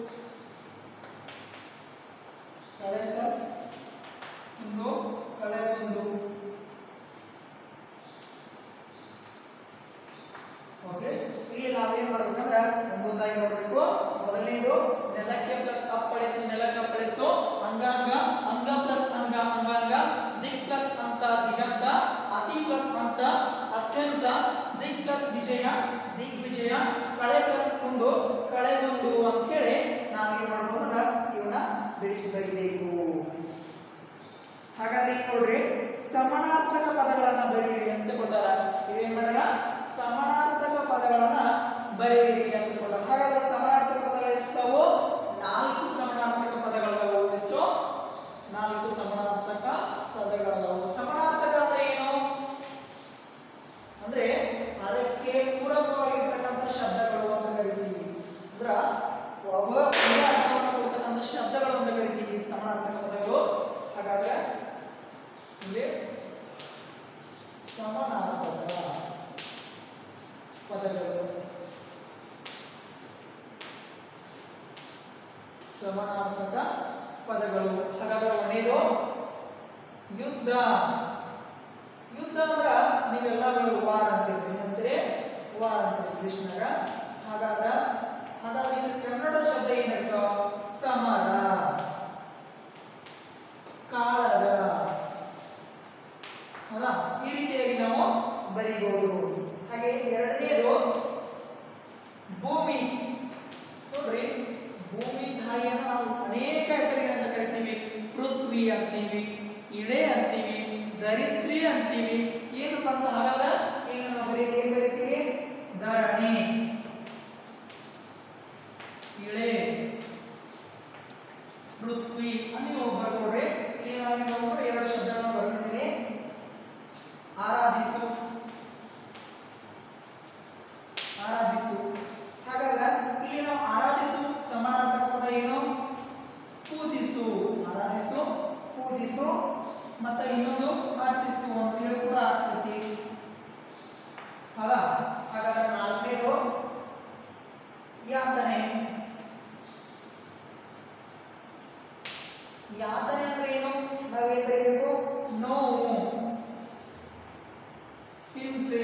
ಕಳೆ ಪ್ಲಸ್ ಕುಂದು ಕಳೆ ಕುಂದು ಓಕೆ ಇಲ್ಲಿ ನಾವೇನ್ ಮಾಡ್ಬೇಕಂದ್ರ ಒಂದೊಂದಾಗಿ ನೋಡ್ಬೇಕು ಮೊದಲನೇದು ನೆಲಕ್ಕೆ ಪ್ಲಸ್ ಅಪ್ಪಳಿಸು ನೆಲಕ್ಕೆ ಅಪ್ಪಳಿಸು ಅಂಗಾಂಗ ಅಂಗ ಪ್ಲಸ್ ಅಂಗ ಅಂಗಾಂಗ ದಿಕ್ ಪ್ಲಸ್ ಅಂತ ದಿಗಂತ ಅತಿ ಪ್ಲಸ್ ಅಂತ ಅತ್ಯಂತ ದಿಕ್ ಪ್ಲಸ್ ವಿಜಯ ದಿಗ್ವಿಜಯ ಕಳೆ ಪ್ಲಸ್ ಒಂದು ಕಳೆ ಒಂದು ಅಂತ ಹೇಳಿ ನಾವೇನ್ ಮಾಡ್ಬೋದಂದ್ರ ಇವನ್ನ ಬಿಡಿಸಿ ಬರಿಬೇಕು ಹಾಗಾದ್ರೆ ಇಲ್ಲಿ ನೋಡ್ರಿ ಸಮಾನಾರ್ಥಕ ಪದಗಳನ್ನ ಬರೆಯಿರಿ ಅಂತ ಕೊಟ್ಟಾರ ಇದೇನ್ ಮಾಡ್ಯಾರ ಸಮಾನಾರ್ಥಕ ಪದಗಳನ್ನ ಬರೆಯಿರಿ ಅಂತ ಕೊಟ್ಟಾರ ಹಾಗಾದ್ರೆ ಸಮಾನಾರ್ಥಕ ಪದಗಳು ಎಷ್ಟವು ನಾಲ್ಕು ಸಮಾನಾರ್ಥಕ ಪದಗಳು ಎಷ್ಟು ನಾಲ್ಕು ಸಮಾನಾರ್ಥಕ ಪದಗಳು ಸಮಾನಾರ್ಥಕ ಅಂದ್ರೆ ಏನು ಅಂದ್ರೆ ಅದಕ್ಕೆ ಪೂರಕವಾಗಿರ್ತಕ್ಕಂಥ ಶಬ್ದಗಳು ಅಂತ ಕರಿತೀವಿ ಅಂದ್ರ ಒಬ್ಬ ಒಂದೇ ಅರ್ಥವನ್ನು ಕೊಡ್ತಕ್ಕಂಥ ಶಬ್ದಗಳು ಅಂತ ಕರಿತೀವಿ ಸಮಾನಾರ್ಥಕ ಪದಗಳು ಹಾಗಾದ್ರೆ ಇಲ್ಲಿ ಸಮಾನಾರ್ಥಕ ಪದಗಳು ಸಮಾನಾರ್ಥಕ ಪದಗಳು ಹಾಗಾದ್ರೆ ಒಂದೇದು ಯುದ್ಧ ಯುದ್ಧ ಅಂದ್ರ ನೀವೆಲ್ಲ ವಾರ ಅಂತೀರಿ ಅಂದ್ರೆ ವಾರ ಅಂತೀರಿ ಕೃಷ್ಣಗ ಹಾಗಾದ್ರ ಹಾಗಾದ್ರೆ ಇದು ಕನ್ನಡ ಶಬ್ದ ಏನಾಯ್ತು ಸಮರ ಕಾಳಗ ಹೌದಾ ಈ ರೀತಿಯಾಗಿ ನಾವು ಬರೀಬಹುದು ಹಾಗೆ ಎರಡನೇದು ಭೂಮಿ ನೋಡ್ರಿ ಭೂಮಿ ತಾಯಿಯನ್ನು ನಾವು ಅನೇಕ ಹೆಸರಿನಿಂದ ಕರಿತೀವಿ ಪೃಥ್ವಿ ಅಂತೀವಿ ಇಳೆ ಅಂತೀವಿ ದರಿದ್ರಿ ಅಂತೀವಿ ಏನಪ್ಪ ಅಂದ್ರೆ ಹಾಗಾದ್ರೆ ಇಲ್ಲಿ ನಾವು ಬರೀ ಏನ್ ಬರಿತೀವಿ ಧರಣಿ ಇಳೆ ಪೃಥ್ವಿ ಅಂತ ನೀವು ಬರ್ಕೊಡ್ರಿ ಇಲ್ಲಿ ನಾವು ಏನ್ ಮಾಡ್ಕೊಂಡ್ರೆ ಎರಡು ಶಬ್ದಗಳನ್ನು ಬರೆದಿದ್ದೀನಿ ಆರಾಧಿಸು ಆರಾಧಿಸು ಹಾಗಾದ್ರೆ ಇಲ್ಲಿ ನಾವು ಆರಾಧಿಸು ಸಮಾನಾರ್ಥಕ ಪದ ಏನು ಪೂಜಿಸು ಆರಾಧಿಸು ಪೂಜಿಸು ಮತ್ತೆ ಇನ್ನೊಂದು ಅರ್ಚಿಸು ಅಂತ ಹೇಳಿ ಕೂಡ ಆಗ್ತೈತಿ ಹೌದಾ ಹಾಗಾದ್ರೆ ನಾಲ್ಕನೇದು ಯಾತನೆ ಯಾತನೆ ಅಂದ್ರೆ ಏನು ನಾವೇನ್ ಬರೀಬೇಕು ನೋವು ಹಿಂಸೆ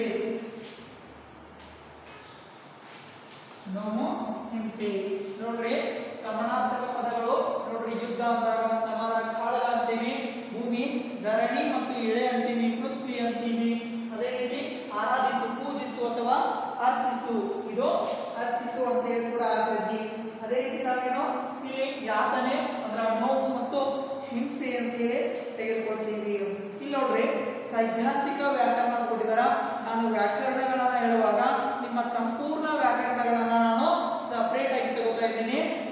ನೋವು ಹಿಂಸೆ ನೋಡ್ರಿ ಸಮಾನಾರ್ಥಕ ಪದಗಳು ನೋಡ್ರಿ ಯುದ್ಧ ಅಂದಾಗ ಸಮಾನ ಕಾಳಗ ಅಂತೀವಿ ಭೂಮಿ ಧರಣಿ ಮತ್ತು ಇಳೆ ಅಂತೀವಿ ಪೃಥ್ವಿ ಅಂತೀವಿ ಅದೇ ರೀತಿ ಆರಾಧಿಸು ಪೂಜಿಸು ಅಥವಾ ಅರ್ಚಿಸು ಇದು ಅರ್ಚಿಸು ಅಂತ ಹೇಳಿ ಕೂಡ ಆಗ್ತೈತಿ ಅದೇ ರೀತಿ ನಾವೇನು ಇಲ್ಲಿ ಯಾತನೆ ಅಂದ್ರ ನೋವು ಮತ್ತು ಹಿಂಸೆ ಅಂತೇಳಿ ತೆಗೆದುಕೊಳ್ತೀವಿ ಇಲ್ಲಿ ನೋಡ್ರಿ ಸೈದ್ಧಾಂತಿಕ ವ್ಯಾಕರಣ ಅಂತ ಕೊಟ್ಟಿದಾರ ನಾನು ವ್ಯಾಕರಣಗಳನ್ನ ಹೇಳುವಾಗ ನಿಮ್ಮ ಸಂಪೂರ್ಣ ವ್ಯಾಕರಣಗಳನ್ನ ನಾನು ಸಪರೇಟ್ ಆಗಿ ತಗೋತಾ ಇದ್ದೀನಿ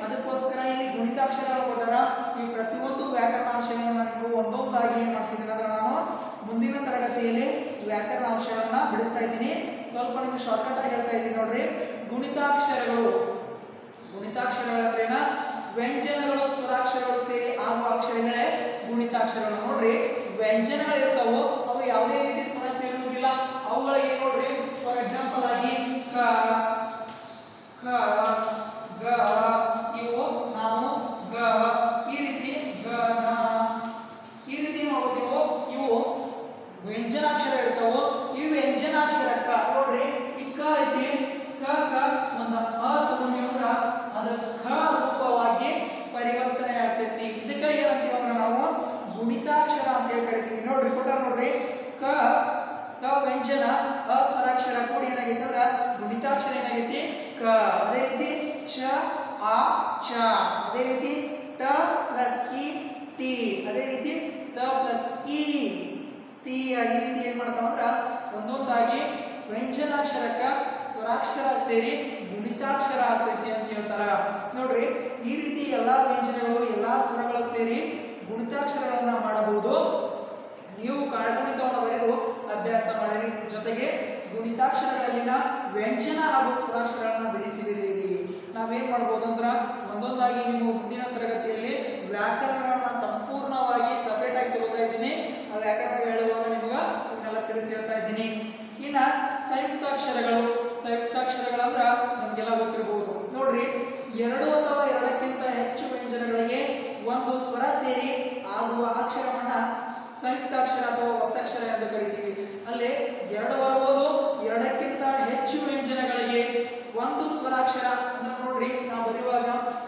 ಒಂದೊಂದಾಗಿ ಏನ್ ಮಾಡ್ತಿದ್ದೀನಿ ಅಂದ್ರೆ ನಾನು ಮುಂದಿನ ತರಗತಿಯಲ್ಲಿ ವ್ಯಾಕರಣ ಅಂಶಗಳನ್ನ ಬಿಡಿಸ್ತಾ ಇದ್ದೀನಿ ಸ್ವಲ್ಪ ನಿಮ್ಗೆ ಶಾರ್ಟ್ಕಟ್ ಆಗಿ ಹೇಳ್ತಾ ಇದ್ದೀನಿ ನೋಡ್ರಿ ಗುಣಿತಾಕ್ಷರಗಳು ಗುಣಿತಾಕ್ಷರಗಳು ಅಂದ್ರೆ ಏನ ವ್ಯಂಜನಗಳು ಸ್ವರಾಕ್ಷರಗಳು ಸೇರಿ ಆಗುವ ಅಕ್ಷರಗಳೇ ಗುಣಿತಾಕ್ಷರಗಳು ನೋಡ್ರಿ ವ್ಯಂಜನಗಳು ಇರ್ತಾವು ಅವು ಯಾವುದೇ ರೀತಿ ಸ್ವರ ಸೇರುವುದಿಲ್ಲ ಅವುಗಳಿಗೆ ನೋಡ್ರಿ ಫಾರ್ ಎಕ್ಸಾಂಪಲ್ ಆಗಿ ಕ ಕ ಗ ಇವು ನಾವು ಗ ಈ ರೀತಿ ಗ ನ ಈ ರೀತಿ ನೋಡ್ತೀವೋ ಇವು ವ್ಯಂಜನಾಕ್ಷರ ಇರ್ತಾವೋ ಈ ವ್ಯಂಜನಾಕ್ಷರಕ್ಕ ನೋಡ್ರಿ ಈ ಕ ಐತಿ ಕ ಕ ಒಂದ ಅ ತಗೊಂಡಿ ಅಂದ್ರ ಅದ ಖ ರೂಪವಾಗಿ ಪರಿವರ್ತನೆ ಆಗ್ತೈತಿ ಇದಕ್ಕ ಏನಂತೀವಿ ಅಂದ್ರ ನಾವು ಗುಣಿತಾಕ್ಷರ ಅಂತ ಹೇಳಿ ಕರಿತೀವಿ ನೋಡ್ರಿ ಕೊಟ್ಟಾರ ನೋಡ್ರಿ ಕ ಕ ವ್ಯಂಜನ ಅ ಸ್ವರಾಕ್ಷರ ಕೂಡಿ ಏನಾಗೈತಿ ಅಂದ್ರ ಗುಣಿತಾಕ್ಷರ ಏನಾಗೈತಿ ಕ ಅದೇ ರೀತಿ ಚ ಆ ಚ ಅದೇ ರೀತಿ ಟ ಪ್ಲಸ್ ಇ ಟಿ ಅದೇ ರೀತಿ ತ ಪ್ಲಸ್ ಇ ತಿ ಈ ರೀತಿ ಏನ್ ಮಾಡ್ತಾವ ಅಂದ್ರ ಒಂದೊಂದಾಗಿ ವ್ಯಂಜನಾಕ್ಷರಕ್ಕ ಸ್ವರಾಕ್ಷರ ಸೇರಿ ಗುಣಿತಾಕ್ಷರ ಆಗ್ತೈತಿ ಅಂತ ಹೇಳ್ತಾರ ನೋಡ್ರಿ ಈ ರೀತಿ ಎಲ್ಲಾ ವ್ಯಂಜನಗಳು ಎಲ್ಲಾ ಸ್ವರಗಳು ಸೇರಿ ಗುಣಿತಾಕ್ಷರಗಳನ್ನ ಮಾಡಬಹುದು ನೀವು ಕಾಲ್ಗುಣಿತವನ್ನು ಬರೆದು ಅಭ್ಯಾಸ ಮಾಡಿರಿ ಜೊತೆಗೆ ಗುಣಿತಾಕ್ಷರಗಳಲ್ಲಿನ ವ್ಯಂಜನ ಹಾಗೂ ಸ್ವರಾಕ್ಷರಗಳನ್ನ ಬಿಡಿಸಿದಿರಿ ನಾವೇನ್ ಮಾಡ್ಬೋದು ಅಂದ್ರ ಒಂದೊಂದಾಗಿ ನೀವು ಮುಂದಿನ ತರಗತಿಯಲ್ಲಿ ವ್ಯಾಕರಣಗಳನ್ನ ಸಂಪೂರ್ಣವಾಗಿ ಸಪರೇಟ್ ಆಗಿ ತಗೋತಾ ಇದ್ದೀನಿ ಆ ವ್ಯಾಕರಣ ಹೇಳುವಾಗ ನಿಮ್ಗೆ ಇವನ್ನೆಲ್ಲ ತಿಳಿಸಿ ಹೇಳ್ತಾ ಇದ್ದೀನಿ ಇನ್ನ ಸಂಯುಕ್ತಾಕ್ಷರಗಳು ಸಂಯುಕ್ತಾಕ್ಷರಗಳಂದ್ರ ನಮ್ಗೆಲ್ಲ ಗೊತ್ತಿರಬಹುದು ನೋಡ್ರಿ ಎರಡು ಅಥವಾ ಎರಡಕ್ಕಿಂತ ಹೆಚ್ಚು ವ್ಯಂಜನಗಳಿಗೆ ಒಂದು ಸ್ವರ ಸೇರಿ ಆಗುವ ಅಕ್ಷರವನ್ನ ಸಂಯುಕ್ತಾಕ್ಷರ ಅಥವಾ ಒತ್ತಕ್ಷರ ಎಂದು ಕರಿತೀವಿ ಅಲ್ಲಿ ಎರಡು ಬರಬಹುದು ಎರಡಕ್ಕಿಂತ ಹೆಚ್ಚು ವ್ಯಂಜನಗಳಿಗೆ ಒಂದು ಸ್ವರಾಕ್ಷರ ಅಂದ್ರೆ ನೋಡ್ರಿ ನಾವು ಬರೆಯುವಾಗ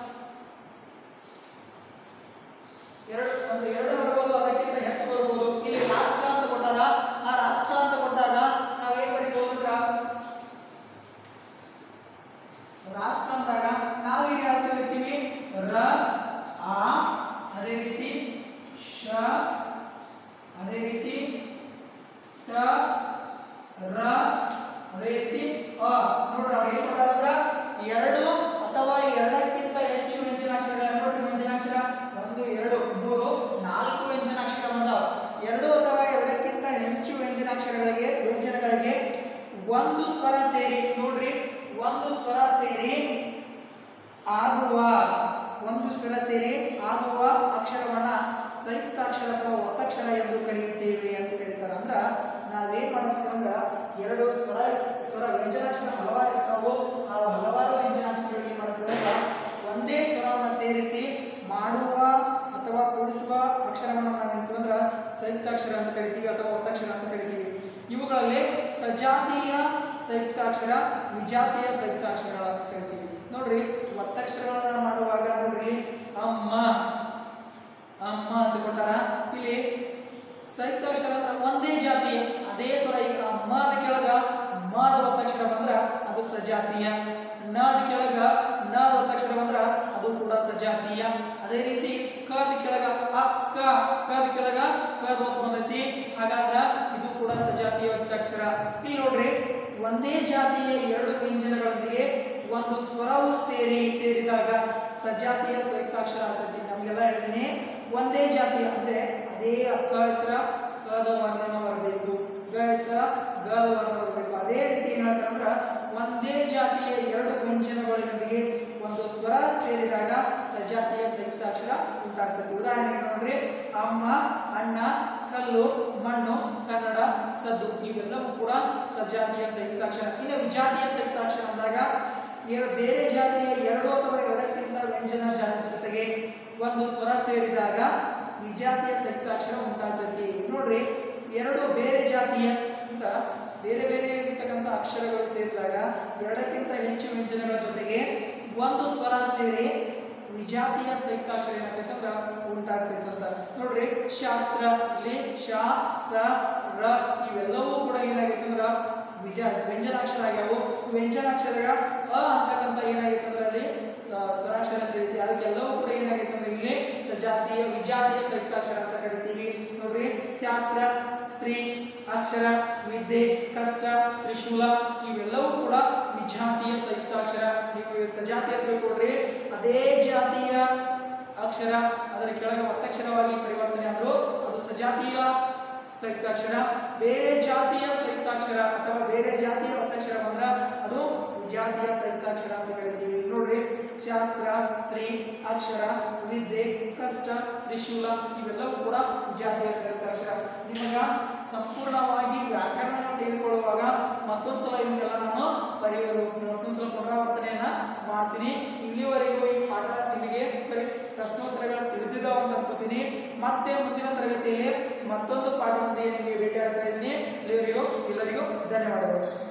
ಎರಡು ಒಂದು ಎರಡು ಬರ್ಬೋದು ಅದಕ್ಕಿಂತ ಹೆಚ್ಚು ಬರ್ಬೋದು ಇಲ್ಲಿ ರಾಷ್ಟ್ರ ಅಂತ ಕೊಟ್ಟಾಗ ಆ ರಾಷ್ಟ್ರ ಅಂತ ಕೊಟ್ಟಾಗ ನಾವೇನ್ ಬರಿಬಹುದು ಅಂದ್ರ ರಾಷ್ಟ್ರ ಅಂದಾಗ ನಾವು ಈಗ ಯಾವ್ದು ಬರಿತೀವಿ ರ ಆ ಅದೇ ರೀತಿ ಶ ಅದೇ ರೀತಿ ತ ರ ಅದೇ ರೀತಿ ಅ ನೋಡ್ರಿ ಅವ್ರು ಏನ್ ಕೊಟ್ಟಾರಂದ್ರ ಎರಡು ಅಥವಾ ಎರಡಕ್ಕಿಂತ ಹೆಚ್ಚು ವ್ಯಂಜನಾಕ್ಷರಗಳ ನೋಡ್ರಿ ವ್ಯಂಜನಾಕ್ಷರ ಒಂದು ಎರಡು ಮೂರು ನಾಲ್ಕು ವ್ಯಂಜನಾಕ್ಷರ ಬಂದಾವ ಎರಡು ಅಥವಾ ಎರಡಕ್ಕಿಂತ ಹೆಚ್ಚು ವ್ಯಂಜನಾಕ್ಷರಗಳಿಗೆ ವ್ಯಂಜನಗಳಿಗೆ ಒಂದು ಸ್ವರ ಸೇರಿ ನೋಡ್ರಿ ಒಂದು ಸ್ವರ ಸೇರಿ ಆಗುವ ಒಂದು ಸ್ವರ ಸೇರಿ ಆಗುವ ಅಕ್ಷರವನ್ನ ಸಂಯುಕ್ತಾಕ್ಷರ ಅಥವಾ ಒತ್ತಕ್ಷರ ಎಂದು ಕರೆಯುತ್ತೇವೆ ಅಂತ ಕರೀತಾರ ಅಂದ್ರ ನಾವೇನ್ ಮಾಡ್ತೀವಿ ಅಂದ್ರ ಎರಡು ಸ್ವರ ಸ್ವರ ವ್ಯಂಜನಾಕ್ಷರ ಹಲವಾರು ಇರ್ತಾವು ಆ ಹಲವಾರು ವ್ಯಂಜನಾಕ್ಷರಗಳು ಏನ್ ಮಾಡ್ತೀವಿ ಅಂದ್ರ ಒಂದೇ ಸ್ವರವನ್ನ ಸೇರಿಸಿ ಮಾಡುವ ಅಥವಾ ಕೂಡಿಸುವ ಅಕ್ಷರವನ್ನು ನಾವೇಂತೀವಿ ಅಂದ್ರ ಸಂಯುಕ್ತಾಕ್ಷರ ಅಂತ ಕರಿತೀವಿ ಅಥವಾ ಒತ್ತಕ್ಷರ ಅಂತ ಕರಿತೀವಿ ಇವುಗಳಲ್ಲಿ ಸಜಾತೀಯ ಸಂಯುಕ್ತಾಕ್ಷರ ವಿಜಾತೀಯ ಸಂಯುಕ್ತಾಕ್ಷರಗಳ ಅಂತ ಕರಿತೀವಿ ನೋಡ್ರಿ ಒತ್ತಕ್ಷರಗಳನ್ನ ಮಾಡುವಾಗ ನೋಡ್ರಿ ಅಮ್ಮ ಅಮ್ಮ ಅಂತ ಕೊಟ್ಟಾರ ಇಲ್ಲಿ ಸಂಯುಕ್ತಾಕ್ಷರ ಅಂದ್ರೆ ಒಂದೇ ಜಾತಿ ಅದೇ ಸ್ವರ ಈಗ ಅಮ್ಮದ ಕೆಳಗ ಮಾದ ಒತ್ತಕ್ಷರ ಬಂದ್ರ ಅದು ಸಜಾತೀಯ ನಾದ ಕೆಳಗ ನಾದ ಒತ್ತಕ್ಷರ ಬಂದ್ರ ಅದು ಕೂಡ ಸಜಾತೀಯ ಅದೇ ರೀತಿ ಕದ ಕೆಳಗ ಅಕ್ಕ ಕದ ಕೆಳಗ ಕದ ಒತ್ತು ಬಂದೈತಿ ಹಾಗಾದ್ರ ಇದು ಕೂಡ ಸಜಾತೀಯ ಒತ್ತಕ್ಷರ ಇಲ್ಲಿ ನೋಡ್ರಿ ಒಂದೇ ಜಾತಿಯ ಎರಡು ವ್ಯಂಜನಗಳೊಂದಿಗೆ ಒಂದು ಸ್ವರವು ಸೇರಿ ಸೇರಿದಾಗ ಸಜಾತಿಯ ಸಂಯುಕ್ತಾಕ್ಷರ ಆಗ್ತೈತಿ ನಮಗೆಲ್ಲ ಹೇಳಿದೀನಿ ಒಂದೇ ಜಾತಿ ಅಂದ್ರೆ ಅದೇ ಅಕ್ಕ ಇತರ ಕದ ವರ್ಣನ ಬರಬೇಕು ಗ ಇತರ ಗದ ವರ್ಣ ಬರಬೇಕು ಅದೇ ರೀತಿ ಏನ್ ಹೇಳ್ತಾರೆ ಅಂದ್ರ ಒಂದೇ ಜಾತಿಯ ಎರಡು ವ್ಯಂಜನಗಳೊಂದಿಗೆ ಒಂದು ಸ್ವರ ಸೇರಿದಾಗ ಸಜಾತಿಯ ಸಂಯುಕ್ತಾಕ್ಷರ ಉಂಟಾಗ್ತದೆ ಉದಾಹರಣೆ ನೋಡ್ರಿ ಅಮ್ಮ ಅಣ್ಣ ಕಲ್ಲು ಮಣ್ಣು ಕನ್ನಡ ಸದ್ದು ಇವೆಲ್ಲವೂ ಕೂಡ ಸಜಾತಿಯ ಸಂಯುಕ್ತಾಕ್ಷರ ಇನ್ನು ವಿಜಾತಿಯ ಸಂಯುಕ್ತಾಕ್ಷರ ಅಂದಾಗ ಎರ- ಬೇರೆ ಜಾತಿಯ ಎರಡು ಅಥವಾ ಎರಡಕ್ಕಿಂತ ವ್ಯಂಜನ ಜಾ- ಜೊತೆಗೆ ಒಂದು ಸ್ವರ ಸೇರಿದಾಗ ವಿಜಾತಿಯ ಸಂಯುಕ್ತಾಕ್ಷರ ಉಂಟಾಗ್ತೈತಿ ನೋಡ್ರಿ ಎರಡು ಬೇರೆ ಜಾತಿಯ ಅಂದ್ರ ಬೇರೆ ಬೇರೆ ಇರ್ತಕ್ಕಂಥ ಅಕ್ಷರಗಳು ಸೇರಿದಾಗ ಎರಡಕ್ಕಿಂತ ಹೆಚ್ಚು ವ್ಯಂಜನಗಳ ಜೊತೆಗೆ ಒಂದು ಸ್ವರ ಸೇರಿ ವಿಜಾತಿಯ ಸಂಯುಕ್ತಾಕ್ಷರ ಏನಾಗ್ತೈತೆ ಅಂದ್ರ ಉಂಟಾಗ್ತೈತೆ ಅಂತ ನೋಡ್ರಿ ಶಾಸ್ತ್ರ ಇಲ್ಲಿ ಶಾ ಸ ರ ಇವೆಲ್ಲವೂ ಕೂಡ ಏನಾಗೈತೆ ಅಂದ್ರ ವಿಜ ವ್ಯಂಜನಾಕ್ಷರ ಆಗ್ಯಾವು ವ್ಯಂಜನಾಕ್ಷರ ಅ ಅಂತಕ್ಕಂಥ ಏನಾಗೈತೆ ಅಂದ್ರೆ ಅಲ್ಲಿ ಸ- ಸ್ವರಾಕ್ಷರ ಸೇರಿತಿ ಅದಕ್ಕೆಲ್ಲವೂ ಕೂಡ ಏನಾಗೈತೆ ಅಂದ್ರೆ ಇಲ್ಲಿ ಸಜಾತಿಯ ವಿಜಾತಿಯ ಸಂಯುಕ್ತಾಕ್ಷರ ಅಂತ ಕರಿತೀವಿ ನೋಡ್ರಿ ಶಾಸ್ತ್ರ ಸ್ತ್ರೀ ಅಕ್ಷರ ವಿದ್ಯೆ ಕಷ್ಟ ತ್ರಿಶೂಲ ಇವೆಲ್ಲವೂ ಕೂಡ ವಿಜಾತಿಯ ಸಂಯುಕ್ತಾಕ್ಷರ ನೀವು ಸಜಾತಿ ಅಂತ ಕೊಡ್ರಿ ಅದೇ ಜಾತಿಯ ಅಕ್ಷರ ಅದರ ಕೆಳಗೆ ಒತ್ತಕ್ಷರವಾಗಿ ಪರಿವರ್ತನೆ ಆದರೂ ಅದು ಸಜಾತೀಯ ಸಂಯುಕ್ತಾಕ್ಷರ ಬೇರೆ ಜಾತಿಯ ಸಂಯುಕ್ತಾಕ್ಷರ ಅಥವಾ ಬೇರೆ ಜಾತಿಯ ಒತ್ತಕ್ಷರ ಬಂದ್ರ ಅದು ವಿಜಾತಿಯ ಸಂಯುಕ್ತಾಕ್ಷರ ಅಂತ ಕರಿತೀವಿ ಇಲ್ಲಿ ನೋಡ್ರಿ ಶಾಸ್ತ್ರ ಸ್ತ್ರೀ ಅಕ್ಷರ ವಿದ್ಯೆ ಕಷ್ಟ ತ್ರಿಶೂಲ ಇವೆಲ್ಲವೂ ಕೂಡ ವಿಜಾತಿಯ ಸಂಯುಕ್ತಾಕ್ಷರ ನಿಮಗ ಸಂಪೂರ್ಣವಾಗಿ ವ್ಯಾಕರಣ ತೆಗೆದುಕೊಳ್ಳುವಾಗ ಮತ್ತೊಂದ್ಸಲ ಇವನ್ನೆಲ್ಲ ನಾನು ಪರಿವರ್ ಮತ್ತೊಂದ್ಸಲ ಪುನರಾವರ್ತನೆಯನ್ನ ಮಾಡ್ತೀನಿ ಇಲ್ಲಿವರೆಗೂ ಈ ಪಾಠ ನಿಮಗೆ ಸರಿ ಪ್ರಶ್ನೋತ್ತರಗಳು ತಿಳಿದಿದ್ದಾವ ಅಂತ ಅನ್ಕೋತೀನಿ ಮತ್ತೆ ಮುಂದಿನ ತರಗತಿಯಲ್ಲಿ ಮತ್ತೊಂದು ಪಾಠದೊಂದಿಗೆ ನಿಮಗೆ ಭೇಟಿ ಆಗ್ತಾ ಇದ್ದೀನಿ ಇಲ್ಲಿವರೆಗೂ ಎಲ್ಲರಿಗೂ ಧನ್ಯವಾದಗಳು